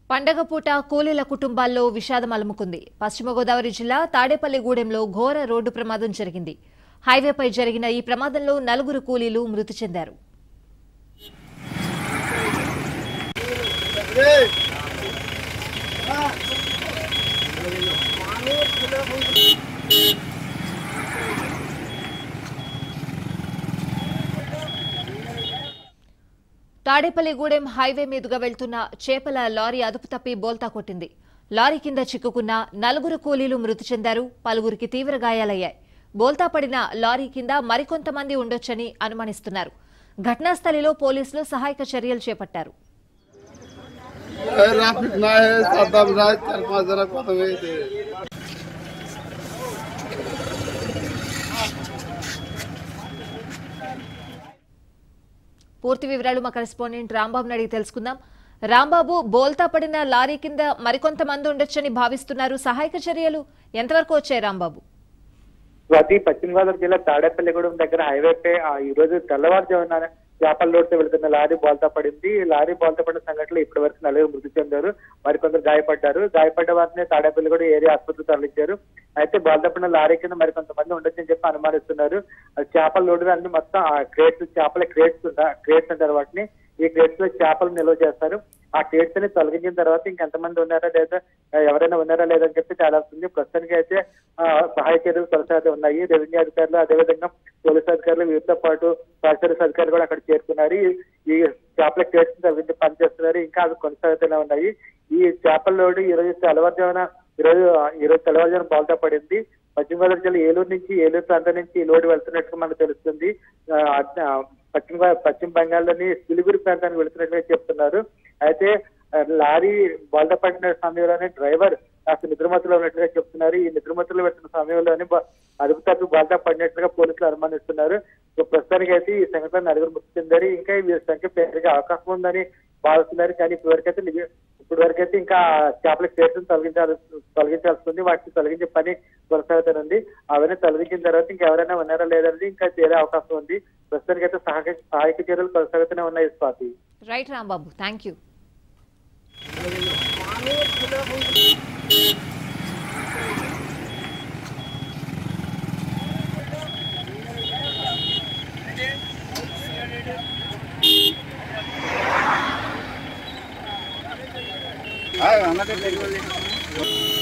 పండగ పూట కూలీల కుటుంబాల్లో విషాదం అలుముకుంది పశ్చిమ గోదావరి జిల్లా తాడేపల్లిగూడెంలో ఘోర రోడ్డు ప్రమాదం జరిగింది హైవేపై జరిగిన ఈ ప్రమాదంలో నలుగురు కూలీలు మృతి చెందారు తాడేపల్లిగూడెం హైవే మీదుగా వెళ్తున్న చేపల లారీ అదుపు తప్పి బోల్తా కొట్టింది లారీ కింద చిక్కుకున్న నలుగురు కూలీలు మృతి చెందారు పలువురికి తీవ్ర గాయాలయ్యాయి బోల్తా పడిన లారీ కింద మరికొంతమంది ఉండొచ్చని అనుమానిస్తున్నారు ఘటనా స్థలిలో పోలీసులు సహాయక చర్యలు చేపట్టారు ट्रैफिक ना है सादा बजाए चार पाँच जरा को तो गए थे పూర్తి వివరాలు మా కరెస్పాండెంట్ రాంబాబుని అడిగి తెలుసుకుందాం రాంబాబు బోల్తా పడిన లారీ కింద మరికొంతమంది ఉండొచ్చని భావిస్తున్నారు సహాయక చర్యలు ఎంతవరకు వచ్చాయి రాంబాబు స్వాతి పశ్చిమ గోదావరి జిల్లా తాడేపల్లిగూడెం దగ్గర హైవేపై ఆ ఈ రోజు తెల్లవారుజామున చేపల లోడ్తో వెళ్తున్న లారీ బోల్తా పడింది లారీ బోల్తా పడిన సంఘటనలో ఇప్పటి వరకు నలుగురు మృతి చెందారు మరికొందరు గాయపడ్డారు గాయపడ్డ వారిని తాడేపల్లిగూడెం ఏరియా ఆసుపత్రికి తరలించారు అయితే బోల్తా పడిన లారీ కింద మరికొంతమంది ఉండొచ్చని చెప్పి అనుమానిస్తున్నారు ఆ చేపల లోడు అన్ని మొత్తం ఆ క్రేట్స్ చేపల క్రేట్స్ క్రేట్స్ అంటారు వాటిని ఈ క్రేట్స్ లో చేపలు నిల్వ చేస్తారు ఆ క్రేట్స్ ని తొలగించిన తర్వాత ఇంకెంతమంది ఉన్నారా లేదా ఆ, ఎవరైనా ఉన్నారా లేదా అని చెప్పి తేలాల్సింది ప్రస్తుతానికి అయితే ఆ, సహాయ చర్యలు కొనసాగుతూ ఉన్నాయి రెవెన్యూ అధికారులు అదేవిధంగా పోలీసు అధికారులు వీరితో పాటు ఫారెస్ట్ అధికారులు కూడా అక్కడ చేరుకున్నారు ఈ- ఈ చేపల క్రేట్స్ తొలగించి పనిచేస్తున్నారు ఇంకా అవి కొనసాగుతూనే ఉన్నాయి ఈ చేపల లోడు ఈ రోజు తెల్లవారుజామున ఈ రోజు ఈ రోజు తెల్లవారుజామున బాల్తా పడింది పశ్చిమ గోదావరి జిల్లా ఏలూరు నుంచి ఏలూరు ప్రాంతం నుంచి ఈ లోడు వెళ్తున్నట్టుగా మనకు తెలుస్తుంది ఆ, ఆ, పశ్చిమ గో- పశ్చిమ బెంగాల్లోని సిలిగురి ప్రాంతానికి వెళ్తున్నట్టుగా చెప్తున్నారు అయితే ఆ, లారీ బాల్తా పడిన సమయంలోనే డ్రైవర్ కాస్త నిద్రమత్తులో ఉన్నట్టుగా చెప్తున్నారు ఈ నిద్రమత్తులో వెళ్తున్న సమయంలోనే బ- అదుపు తప్పి బాల్తా పడినట్లుగా పోలీసులు అనుమానిస్తున్నారు సో ప్రస్తుతానికి అయితే ఈ సంఘటన నలుగురు మృతి చెందారు ఇంకా ఈ సంఖ్య పెరిగే అవకాశం ఉందని భావిస్తున్నారు కానీ ఇప్పటివరకైతే నిజ- ఇప్పటి వరకైతే ఇంకా చేపల కేసును తొలగించాల్సి తొలగించాల్సి ఉంది వాటిని తొలగించే పని కొనసాగుతుంది అవన్నీ తొలగించిన తర్వాత ఇంకా ఎవరైనా ఉన్నారా లేదనేది ఇంకా చేరే అవకాశం ఉంది ప్రస్తుతానికి అయితే సహాయక సహాయక చర్యలు కొనసాగుతూనే ఉన్నాయి Swathi right Rambabu thank you हाँ, आना तो